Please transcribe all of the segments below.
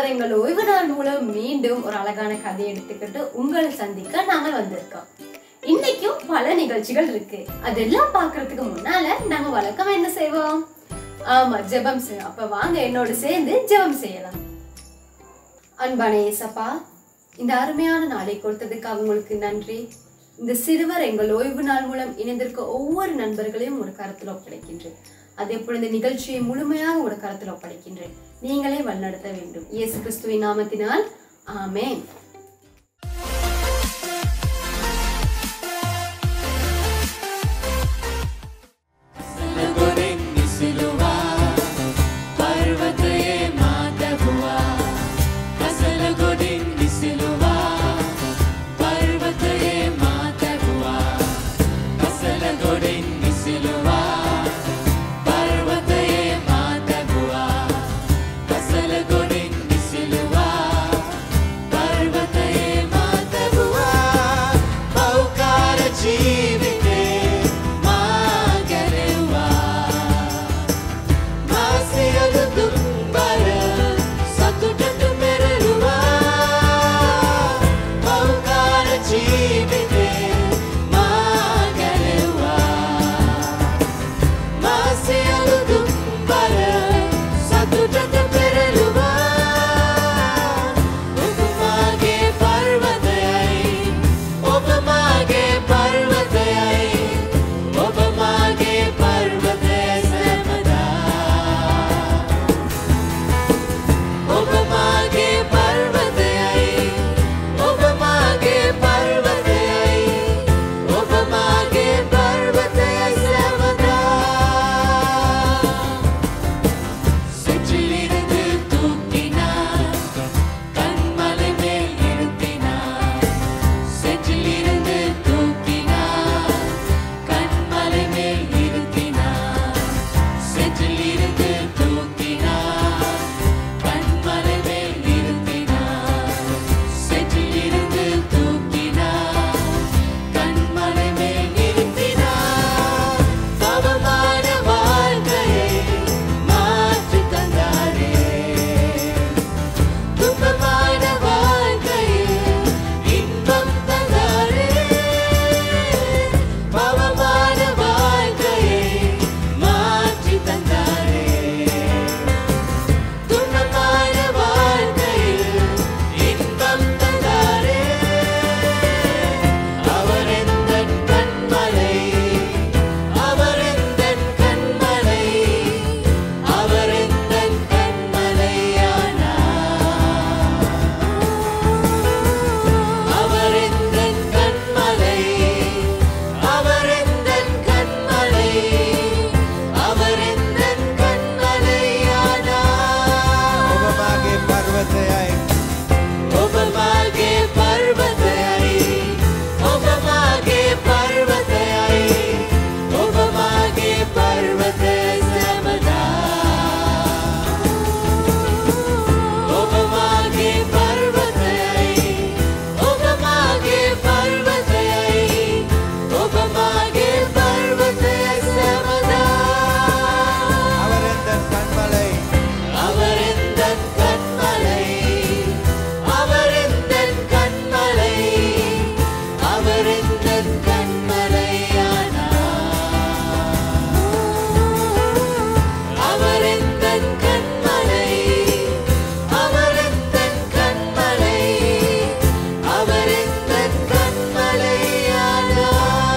சிறுவர் எங்கள் ஓய்வு நாள் மூலம் மீண்டும் ஒரு அழகான கதை எடுத்துக்கிட்டு உங்களை சந்திக்க நாங்கள் வந்திருக்கோம் இன்னைக்கும் பல நிகழ்ச்சிகள் இருக்கு அதெல்லாம் பார்க்கறதுக்கு முன்னால நாங்க வழக்கம் என்ன செய்வோம் ஆமா ஜெபம் செய்வோம் அப்ப வாங்க என்னோட சேர்ந்து ஜெபம் செய்யலாம் அன்பான ஏசப்பா இந்த அருமையான நாளை கொடுத்ததுக்காக உங்களுக்கு நன்றி இந்த சிறுவர் எங்கள் ஓய்வு நாள் மூலம் இணைந்திருக்க ஒவ்வொரு நண்பர்களையும் ஒரு கருத்தில் ஒப்படைக்கின்றேன் அதே போல இந்த நிகழ்ச்சியை முழுமையாக ஒரு கருத்தில் ஒப்படைக்கின்றேன் நீங்களே வழிநடத்த வேண்டும் இயேசு கிறிஸ்துவின் நாமத்தினால் ஆமென் ಗುರಿಂಗಿ ಸಿಲುವ ಪರ್ವತಯೇ ಮಾತಗುವ ಕಸಲ ಗುರಿಂಗಿ ಸಿಲುವ ಪರ್ವತಯೇ ಮಾತಗುವ ಕಸಲ ಗುರಿಂಗಿ ಸಿಲುವ ಪರ್ವತಯೇ ಮಾತಗುವ ಕಸಲ ಗುರಿಂಗಿ ಸಿಲುವ ಪರ್ವತಯೇ ಮಾತಗುವ ಬಹುಕಾರ ಜೀವಿತೆ ಮಾಗರೆವ ಮಾಸಿಯಲು ತುಂಬರ ಸತುಟು ಮೆರಳುವ ಬಹುಕಾರ ಜೀವಿತೆ ಮಾಗರೆವ ಮಾಸಿಯಲು ತುಂಬರ ಸತುಟು ಮೆರಳುವ ಉಪಮಾಗೆ ಪರ್ವತಯೈ ಉಪಮಾಗೆ ಪರ್ವತಯೈ ಉಪಮಾಗೆ ಪರ್ವತಯ ಸಮದಾ ಉಪಮಾಗೆ ಪರ್ವತಯೈ ಉಪಮಾಗೆ ಪರ್ವತಯೈ ಉಪಮಾಗೆ ಪರ್ವತಯ ಸಮದಾ சுற்றிலிருந்து தூக்கினார் கண்மலை மேல் நிறுத்தினார் செற்றிலிருந்து தூக்கினார் கண்மலை மேல் நிறுத்தினார் செற்றிலிருந்து தூக்கினார் கண்மலை மேல் நிறுத்தினார் செற்றிலிருந்து தூக்கினார் கண்மலை மேல் நிறுத்தினார் பவமான வாழ்க்கையை மாற்றி தந்தாரே துன்பமான வாழ்க்கையில் இன்பம் தந்தாரே பவமான வாழ்க்கையை மாற்றி தந்தாரே துன்பமான வாழ்க்கையில் இன்பம் தந்தாரே அவர் எந்தன் கண்மலை அவர் எந்தன் கண்மலை அவர் எந்தன் கண்மலையானார் அவர் எந்தன் கண்மலை அவர் எந்தன் கண்மலை அவர் எந்தன் கண்மலையானார் ඔබ මාගේ පර්වතයයි ඔබමාගේ පර්වතයයි ඔබමාගේ පර්වතයයි ඔබමාගේ පර්වතය සැමදා ඔබමාගේ පර්වතයයි ඔබමාගේ පර්වතයයි ඔබමාගේ පර්වතය සැමදා அவரெந்தன் கண்மலை அவரெந்தன் கண்மலை அவரெந்தன் கண்மலை அவரெந்தன் கண்மலையானார் அவரெந்தன் கண்மலை அவரெந்தன் கண்மலை அவரெந்தன் கண்மலையானார்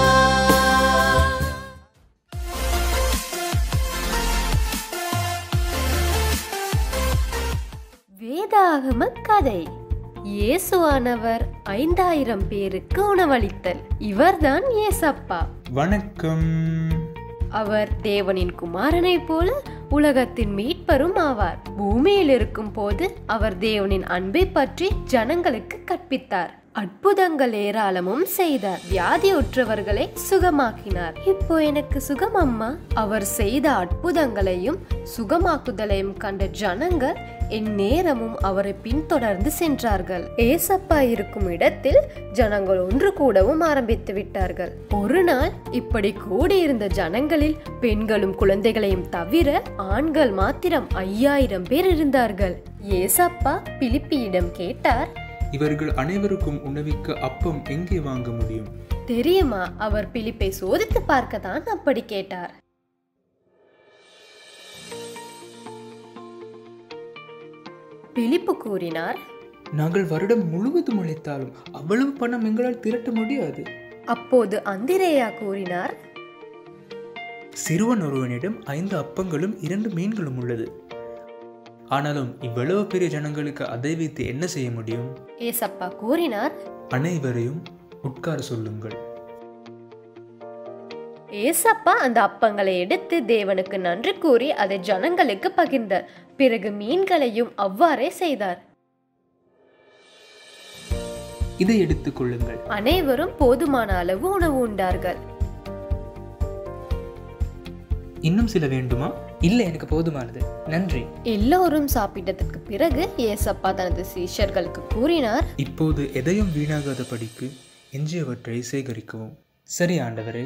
வேதாகம கதை இயேசுவானவர் ஐந்தாயிரம் பேருக்கு உணவளித்தல் இவர்தான் ஏசப்பா வணக்கம் அவர் தேவனின் குமாரனைப் போல உலகத்தின் மீட்பரும் ஆவார் பூமியில் இருக்கும் போது அவர் தேவனின் அன்பை பற்றி ஜனங்களுக்கு கற்பித்தார் அற்புதங்கள் ஏராளமும் செய்தார் வியாதியுற்றவர்களை சுகமாக்கினார் இப்போ எனக்கு சுகம் அம்மா அவர் செய்த அற்புதங்களையும் சுகமாக்குதலையும் கண்ட ஜனங்கள் எந்நேரமும் அவரை பின்தொடர்ந்து சென்றார்கள் ஏசப்பா இருக்கும் இடத்தில் ஜனங்கள் ஒன்று கூடவும் ஆரம்பித்து விட்டார்கள் ஒரு நாள் இப்படி கூடியிருந்த ஜனங்களில் பெண்களும் குழந்தைகளையும் தவிர ஆண்கள் மாத்திரம் ஐயாயிரம் பேர் இருந்தார்கள் ஏசப்பா பிலிப்பியிடம் கேட்டார் இவர்கள் அனைவருக்கும் உணவிக்க அப்பம் எங்கே வாங்க முடியும் தெரியுமா அவர் பிலிப்பை சோதித்து பார்க்க தான் அப்படி கேட்டார் பிலிப்பு கூறினார் நாங்கள் வருடம் முழுவதும் உழைத்தாலும் அவ்வளவு பணம் எங்களால் திரட்ட முடியாது அப்போது அந்திரேயா கூறினார் சிறுவன் ஒருவனிடம் ஐந்து அப்பங்களும் இரண்டு மீன்களும் உள்ளது ஆனாலும் இவ்வளவு பெரிய ஜனங்களுக்கு அதை வைத்து என்ன செய்ய முடியும் ஏசப்பா கூறினார் அனைவரையும் உட்கார சொல்லுங்கள் ஏசப்பா அந்த அப்பங்களை எடுத்து தேவனுக்கு நன்றி கூறி அதை ஜனங்களுக்கு பகிர்ந்தார் பிறகு மீன்களையும் அவ்வாறே செய்தார் இதை எடுத்துக் கொள்ளுங்கள் அனைவரும் போதுமான அளவு உணவு உண்டார்கள் இன்னும் சில வேண்டுமா இல்லை எனக்கு போதுமானது நன்றி எல்லோரும் சாப்பிட்டதற்கு பிறகு ஏசப்பா தனது சீஷர்களுக்கு கூறினார் இப்போது எதையும் வீணாகாத படிக்கு எஞ்சியவற்றை சேகரிக்கவும் சரி ஆண்டவரே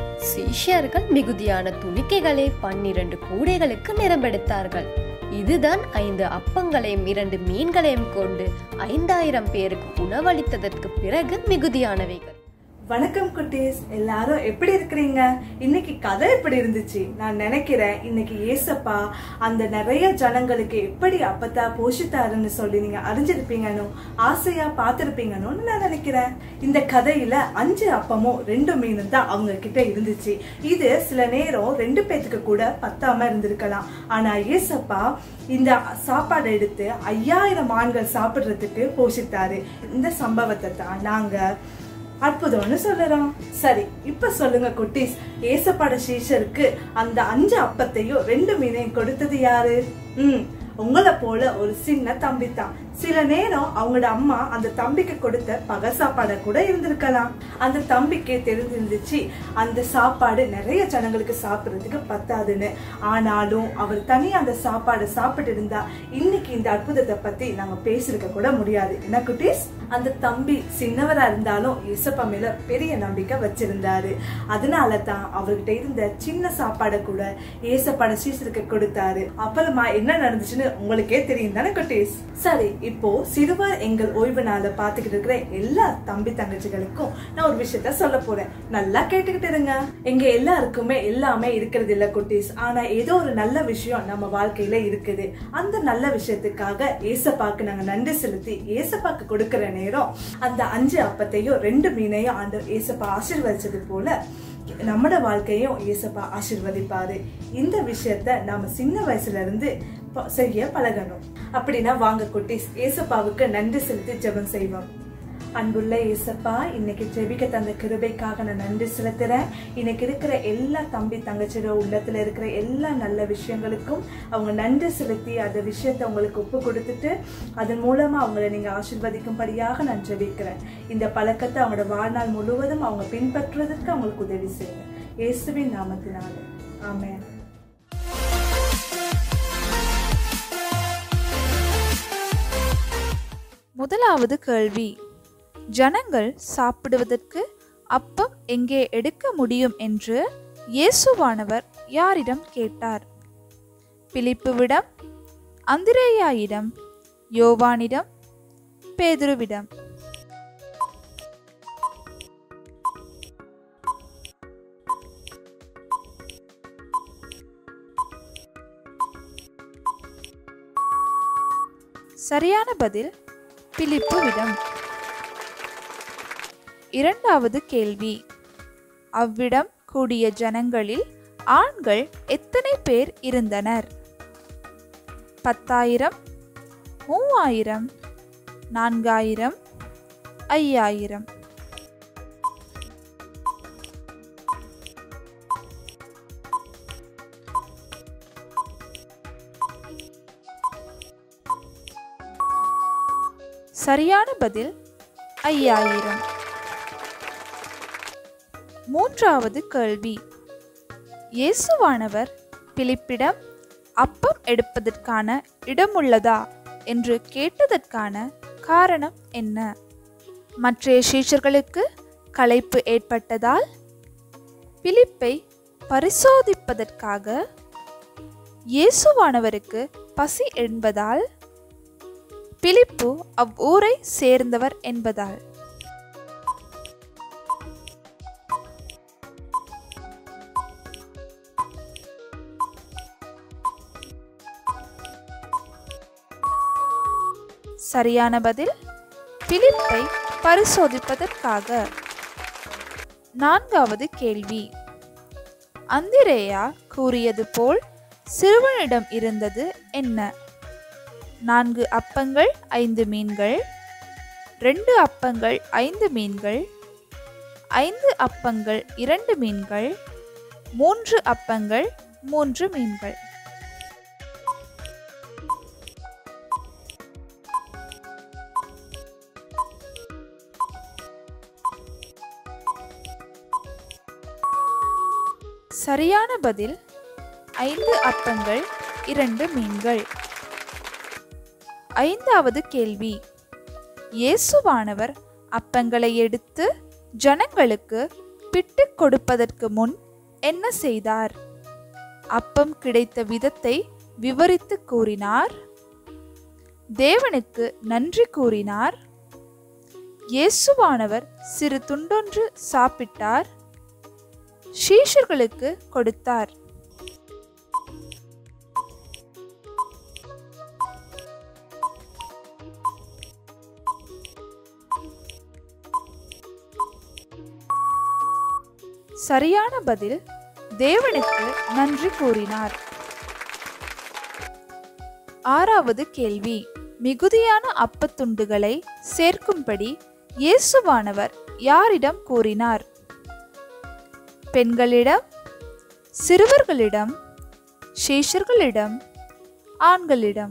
சீஷர்கள் மிகுதியான துணிக்கைகளை பன்னிரண்டு கூடைகளுக்கு நிரம்பெடுத்தார்கள் இதுதான் ஐந்து அப்பங்களையும் இரண்டு மீன்களையும் கொண்டு ஐந்தாயிரம் பேருக்கு உணவளித்ததற்கு பிறகு மிகுதியானவைகள் வணக்கம் குட்டீஸ் எல்லாரும் எப்படி இருக்கிறீங்க இன்னைக்கு கதை எப்படி இருந்துச்சு நான் நினைக்கிறேன் இன்னைக்கு ஏசப்பா அந்த நிறைய ஜனங்களுக்கு எப்படி அப்பத்தா போஷித்தாருன்னு சொல்லி நீங்க அறிஞ்சிருப்பீங்கன்னு ஆசையா பார்த்திருப்பீங்கன்னு நான் நினைக்கிறேன் இந்த கதையில அஞ்சு அப்பமும் ரெண்டு மீனும் தான் அவங்க கிட்ட இருந்துச்சு இது சில நேரம் ரெண்டு பேத்துக்கு கூட பத்தாம இருந்திருக்கலாம் ஆனா ஏசப்பா இந்த சாப்பாடை எடுத்து ஐயாயிரம் ஆண்கள் சாப்பிடுறதுக்கு போஷித்தாரு இந்த சம்பவத்தை தான் நாங்க அற்புதம்னு சொல்லலாம் சரி இப்ப சொல்லுங்க குட்டீஸ் ஏசப்பாட சீஷருக்கு அந்த அஞ்சு அப்பத்தையும் ரெண்டு மீனையும் கொடுத்தது யாரு ம் உங்களை போல ஒரு சின்ன தம்பி தான் சில நேரம் அவங்களோட அம்மா அந்த தம்பிக்கு கொடுத்த பக சாப்பாடை கூட இருந்திருக்கலாம் அந்த தம்பிக்கு தெரிஞ்சிருந்துச்சு அந்த சாப்பாடு நிறைய ஜனங்களுக்கு சாப்பிடுறதுக்கு பத்தாதுன்னு ஆனாலும் அவர் தனியா அந்த சாப்பாடு சாப்பிட்டு இருந்தா இன்னைக்கு இந்த அற்புதத்தை பத்தி நாங்க பேசிருக்க கூட முடியாது என்ன குட்டீஸ் அந்த தம்பி சின்னவரா இருந்தாலும் இசப்பா மேல பெரிய நம்பிக்கை வச்சிருந்தாரு அதனால தான் அவர்கிட்ட இருந்த சின்ன சாப்பாடை கூட ஏசப்பாட சீசருக்கு கொடுத்தாரு அப்புறமா என்ன நடந்துச்சுன்னு உங்களுக்கே தெரியும் தானே குட்டீஸ் சரி இப்போ சிறுவர் எங்கள் ஓய்வு நாளை பாத்துக்கிட்டு இருக்கிற எல்லா தம்பி தங்கச்சிகளுக்கும் நான் ஒரு விஷயத்த சொல்ல போறேன் நல்லா கேட்டுக்கிட்டு இருங்க எங்க எல்லாருக்குமே எல்லாமே இருக்கிறது இல்ல குட்டீஸ் ஆனா ஏதோ ஒரு நல்ல விஷயம் நம்ம வாழ்க்கையில இருக்குது அந்த நல்ல விஷயத்துக்காக ஏசப்பாக்கு நாங்க நன்றி செலுத்தி ஏசப்பாக்கு கொடுக்கிற நேரம் அந்த அஞ்சு அப்பத்தையும் ரெண்டு மீனையும் ஆண்டு ஏசப்பா ஆசீர்வதிச்சது போல நம்மட வாழ்க்கையும் ஏசப்பா ஆசீர்வதிப்பாரு இந்த விஷயத்த நாம சின்ன வயசுல இருந்து ப- செய்ய பழகணும் அப்படின்னா வாங்க குட்டீஸ் ஏசப்பாவுக்கு நன்றி செலுத்தி ஜெபம் செய்வோம் அன்புள்ள ஏசப்பா இன்னைக்கு ஜெபிக்க தந்த கிருபைக்காக நான் நன்றி செலுத்துறேன் இன்னைக்கு இருக்கிற எல்லா தம்பி தங்கச்சியோட உள்ளத்துல இருக்கிற எல்லா நல்ல விஷயங்களுக்கும் அவங்க நன்றி செலுத்தி அந்த விஷயத்தை உங்களுக்கு ஒப்பு கொடுத்துட்டு அதன் மூலமா அவங்களை நீங்க ஆசீர்வதிக்கும்படியாக நான் ஜெபிக்கிறேன் இந்த பழக்கத்தை அவங்களோட வாழ்நாள் முழுவதும் அவங்க பின்பற்றுவதற்கு அவங்களுக்கு உதவி செய்யுங்க இயேசுவின் நாமத்தினால ஆமென் முதலாவது கேள்வி ஜனங்கள் சாப்பிடுவதற்கு அப்பம் எங்கே எடுக்க முடியும் என்று இயேசுவானவர் யாரிடம் கேட்டார் பிலிப்புவிடம் அந்திரேயாயிடம் யோவானிடம் பேதுருவிடம் சரியான பதில் பிலிப்புவிடம் இரண்டாவது கேள்வி அவ்விடம் கூடிய ஜனங்களில் ஆண்கள் எத்தனை பேர் இருந்தனர் பத்தாயிரம் மூவாயிரம் நான்காயிரம் ஐயாயிரம் சரியான பதில் ஐயாயிரம் மூன்றாவது கேள்வி இயேசுவானவர் பிலிப்பிடம் அப்பம் எடுப்பதற்கான இடமுள்ளதா என்று கேட்டதற்கான காரணம் என்ன மற்றைய சீஷர்களுக்கு களைப்பு ஏற்பட்டதால் பிலிப்பை பரிசோதிப்பதற்காக இயேசுவானவருக்கு பசி என்பதால் பிலிப்பு அவ்வூரை சேர்ந்தவர் என்பதால் சரியான பதில் பிலிப்பை பரிசோதிப்பதற்காக நான்காவது கேள்வி அந்திரேயா கூறியது போல் சிறுவனிடம் இருந்தது என்ன நான்கு அப்பங்கள் ஐந்து மீன்கள் ரெண்டு அப்பங்கள் ஐந்து மீன்கள் ஐந்து அப்பங்கள் இரண்டு மீன்கள் மூன்று அப்பங்கள் மூன்று மீன்கள் சரியான பதில் ஐந்து அப்பங்கள் இரண்டு மீன்கள் ஐந்தாவது கேள்வி இயேசுவானவர் அப்பங்களை எடுத்து ஜனங்களுக்கு பிட்டு கொடுப்பதற்கு முன் என்ன செய்தார் அப்பம் கிடைத்த விதத்தை விவரித்து கூறினார் தேவனுக்கு நன்றி கூறினார் இயேசுவானவர் சிறு துண்டொன்று சாப்பிட்டார் சீஷர்களுக்கு கொடுத்தார் சரியான பதில் தேவனுக்கு நன்றி கூறினார் ஆறாவது கேள்வி மிகுதியான அப்பத்துண்டுகளை சேர்க்கும்படி இயேசுவானவர் யாரிடம் கூறினார் பெண்களிடம் சிறுவர்களிடம் சேஷர்களிடம் ஆண்களிடம்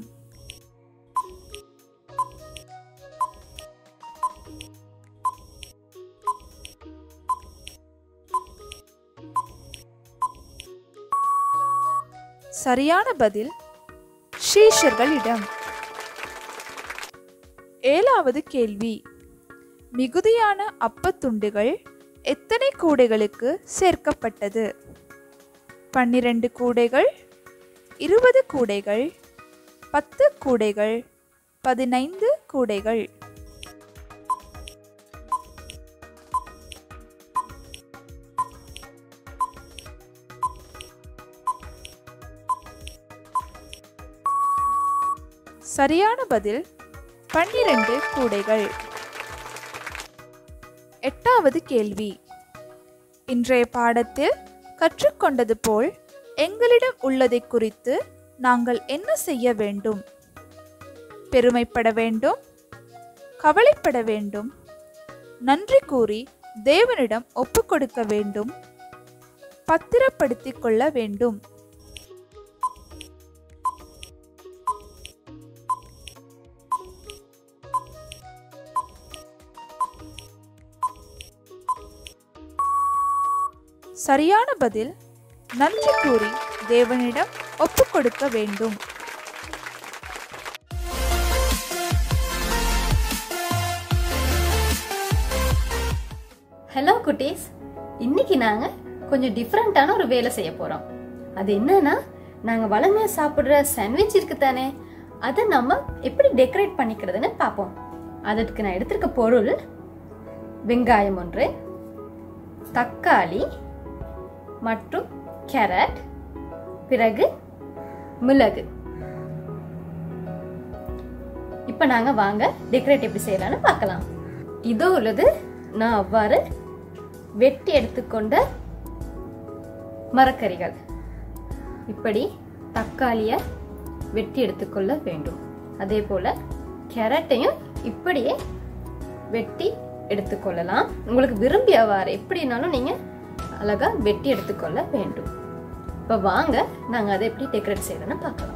சரியான பதில் ஷீஷர்களிடம் ஏழாவது கேள்வி மிகுதியான அப்பத்துண்டுகள் எத்தனை கூடைகளுக்கு சேர்க்கப்பட்டது பன்னிரண்டு கூடைகள் இருபது கூடைகள் பத்து கூடைகள் பதினைந்து கூடைகள் சரியான பதில் பன்னிரண்டு கூடைகள் எட்டாவது கேள்வி இன்றைய பாடத்தில் கற்றுக்கொண்டது போல் எங்களிடம் உள்ளதை குறித்து நாங்கள் என்ன செய்ய வேண்டும் பெருமைப்பட வேண்டும் கவலைப்பட வேண்டும் நன்றி கூறி தேவனிடம் ஒப்புக்கொடுக்க வேண்டும் பத்திரப்படுத்திக் கொள்ள வேண்டும் சரியான பதில் நன்றி கூறி தேவனிடம் ஒப்புக்கொடுக்க வேண்டும் ஹலோ குட்டீஸ் இன்னைக்கு நாங்க கொஞ்சம் டிஃப்ரெண்டான ஒரு வேலை செய்ய போறோம் அது என்னன்னா நாங்க வளமையா சாப்பிடுற சாண்ட்விச் இருக்கு தானே அதை நம்ம எப்படி டெக்கரேட் பண்ணிக்கிறதுன்னு பார்ப்போம் அதற்கு நான் எடுத்திருக்க பொருள் வெங்காயம் ஒன்று தக்காளி மற்றும் கேரட் பிறகு மிளகு இப்போ நாங்க வாங்க டெக்கரேட் எப்படி செய்யலாம்னு பார்க்கலாம் இதோ உள்ளது நான் அவ்வாறு வெட்டி எடுத்துக்கொண்ட மரக்கறிகள் இப்படி தக்காளிய வெட்டி எடுத்துக்கொள்ள வேண்டும் அதே போல கேரட்டையும் இப்படியே வெட்டி எடுத்துக்கொள்ளலாம் உங்களுக்கு விரும்பியவாறு எப்படினாலும் நீங்க அழகா வெட்டி எடுத்துக்கொள்ள வேண்டும் இப்போ வாங்க நாங்க அதை எப்படி டெக்கரேட் செய்யறோம்னு பார்க்கலாம்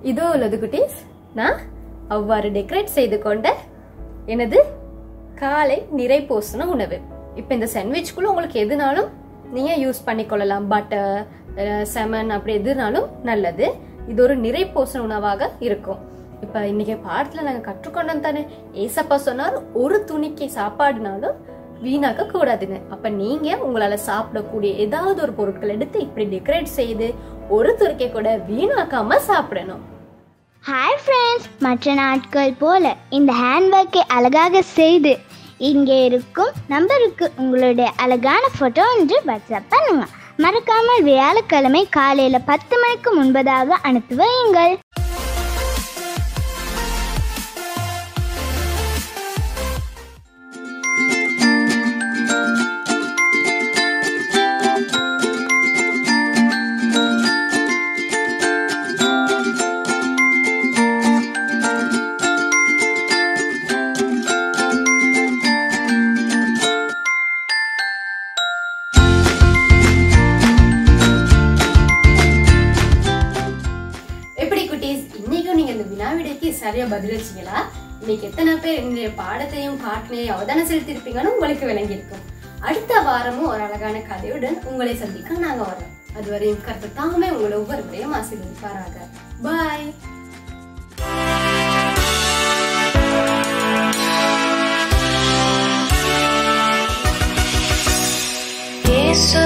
இதோ உள்ளது குட்டீஸ் நான் அவ்வாறு டெக்கரேட் செய்து கொண்ட எனது காலை நிறை போசன உணவு இப்போ இந்த சாண்ட்விச்குள்ள உங்களுக்கு எதுனாலும் நீங்க யூஸ் பண்ணிக்கொள்ளலாம் பட்டர் செமன் அப்படி எதுனாலும் நல்லது இது ஒரு நிறை போசன உணவாக இருக்கும் இப்ப இன்னைக்கு பாடத்துல நாங்க கற்றுக்கொண்டோம் தானே ஏசப்பா சொன்னார் ஒரு துணிக்கு சாப்பாடுனாலும் வீணாக்க கூடாதுங்க அப்ப நீங்க உங்களால சாப்பிடக்கூடிய ஏதாவது ஒரு பொருட்கள் எடுத்து இப்படி டெக்கரேட் செய்து ஒரு துணிக்கை கூட வீணாக்காம சாப்பிடணும் ஹாய் ஃப்ரெண்ட்ஸ் மற்ற நாட்கள் போல இந்த ஹேண்ட்பேக்கை அழகாக செய்து இங்கே இருக்கும் நம்பருக்கு உங்களுடைய அழகான ஃபோட்டோ ஒன்று வாட்ஸ்அப் பண்ணுங்க மறக்காமல் வியாழக்கிழமை காலையில் பத்து மணிக்கு முன்பதாக அனுப்பி வையுங்கள் எப்படி குட்டீஸ் இன்னைக்கும் நீங்க இந்த வினாவிடைக்கு சரியா பதிலளிச்சீங்களா இன்னைக்கு எத்தனை பேர் இந்த பாடத்தையும் காட்டினையும் அவதானம் செலுத்திருப்பீங்கன்னு உங்களுக்கு விளங்கியிருக்கும் அடுத்த வாரமும் ஒரு அழகான கதையுடன் உங்களை சந்திக்க நாங்க வரோம் அதுவரையும் கருத்து தாமே உங்களை ஒவ்வொருவரையும் ஆசீர்வதிப்பாராக பாய் இயேசு